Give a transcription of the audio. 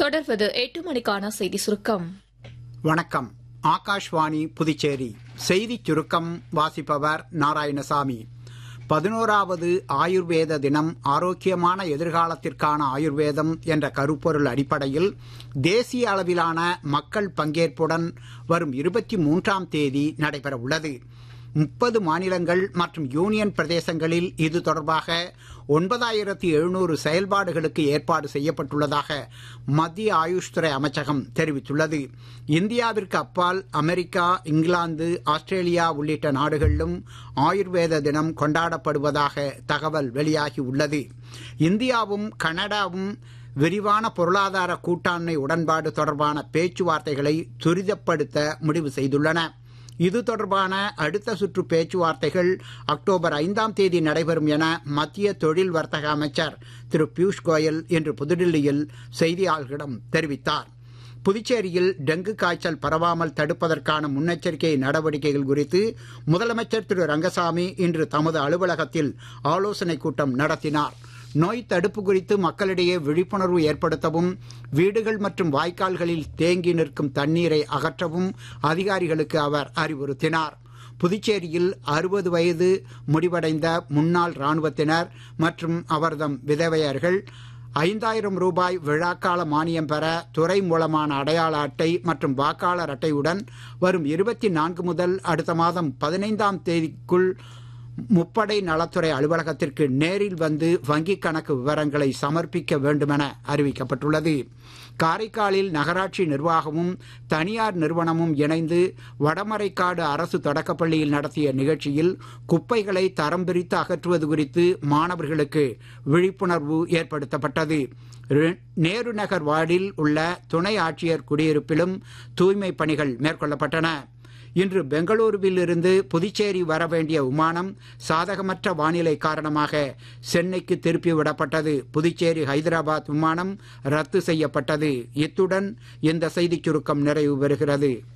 தொடர்வது எட்டு மணிக்கான செய்தி சுருக்கம் வணக்கம் ஆகாஷ்வாணி புதுச்சேரி செய்திச் சுருக்கம் வாசிப்பவர் நாராயணசாமி பதினோராவது ஆயுர்வேத தினம் ஆரோக்கியமான எதிர்காலத்திற்கான ஆயுர்வேதம் என்ற கருப்பொருள் அடிப்படையில் தேசிய அளவிலான மக்கள் பங்கேற்புடன் வரும் இருபத்தி மூன்றாம் தேதி நடைபெற உள்ளது முப்பது மாநிலங்கள் மற்றும் யூனியன் பிரதேசங்களில் இது தொடர்பாக ஒன்பதாயிரத்தி எழுநூறு செயல்பாடுகளுக்கு ஏற்பாடு செய்யப்பட்டுள்ளதாக மத்திய ஆயுஷ் துறை அமைச்சகம் தெரிவித்துள்ளது இந்தியாவிற்கு அப்பால் அமெரிக்கா இங்கிலாந்து ஆஸ்திரேலியா உள்ளிட்ட நாடுகளிலும் ஆயுர்வேத தினம் கொண்டாடப்படுவதாக தகவல் வெளியாகி உள்ளது இந்தியாவும் கனடாவும் விரிவான பொருளாதார கூட்டாண்மை உடன்பாடு தொடர்பான பேச்சுவார்த்தைகளை துரிதப்படுத்த முடிவு செய்துள்ளன இது தொடர்பான அடுத்த சுற்று பேச்சுவார்த்தைகள் அக்டோபர் ஐந்தாம் தேதி நடைபெறும் என மத்திய தொழில் வர்த்தக அமைச்சர் திரு பியூஷ் கோயல் இன்று புதுடில்லியில் செய்தியாளர்களிடம் தெரிவித்தார் புதுச்சேரியில் டெங்கு காய்ச்சல் பரவாமல் தடுப்பதற்கான முன்னெச்சரிக்கை நடவடிக்கைகள் குறித்து முதலமைச்சர் திரு ரங்கசாமி இன்று தமது அலுவலகத்தில் ஆலோசனைக் கூட்டம் நடத்தினார் நோய் தடுப்பு குறித்து மக்களிடையே விழிப்புணர்வு ஏற்படுத்தவும் வீடுகள் மற்றும் வாய்க்கால்களில் தேங்கி நிற்கும் தண்ணீரை அகற்றவும் அதிகாரிகளுக்கு அவர் அறிவுறுத்தினார் புதுச்சேரியில் அறுபது வயது முடிவடைந்த முன்னாள் ராணுவத்தினர் மற்றும் அவர்தம் விதவையர்கள் ஐந்தாயிரம் ரூபாய் விழாக்கால மானியம் பெற துறை மூலமான அடையாள அட்டை மற்றும் வாக்காளர் அட்டையுடன் வரும் இருபத்தி நான்கு முதல் அடுத்த மாதம் பதினைந்தாம் தேதிக்குள் முப்படை நலத்துறை அலுவலகத்திற்கு நேரில் வந்து வங்கிக் கணக்கு விவரங்களை சமர்ப்பிக்க வேண்டுமென அறிவிக்கப்பட்டுள்ளது காரைக்காலில் நகராட்சி நிர்வாகமும் தனியார் நிறுவனமும் இணைந்து வடமரைக்காடு அரசு தொடக்கப்பள்ளியில் நடத்திய நிகழ்ச்சியில் குப்பைகளை தரம் பிரித்து அகற்றுவது குறித்து மாணவர்களுக்கு விழிப்புணர்வு ஏற்படுத்தப்பட்டது நேரு நகர் வார்டில் உள்ள துணை ஆட்சியர் குடியிருப்பிலும் தூய்மை பணிகள் மேற்கொள்ளப்பட்டன இன்று பெங்களூருவில் இருந்து புதுச்சேரி வர வேண்டிய விமானம் சாதகமற்ற வானிலை காரணமாக சென்னைக்கு திருப்பி விடப்பட்டது புதுச்சேரி ஹைதராபாத் விமானம் ரத்து செய்யப்பட்டது இத்துடன் இந்த செய்திச் சுருக்கம் நிறைவு பெறுகிறது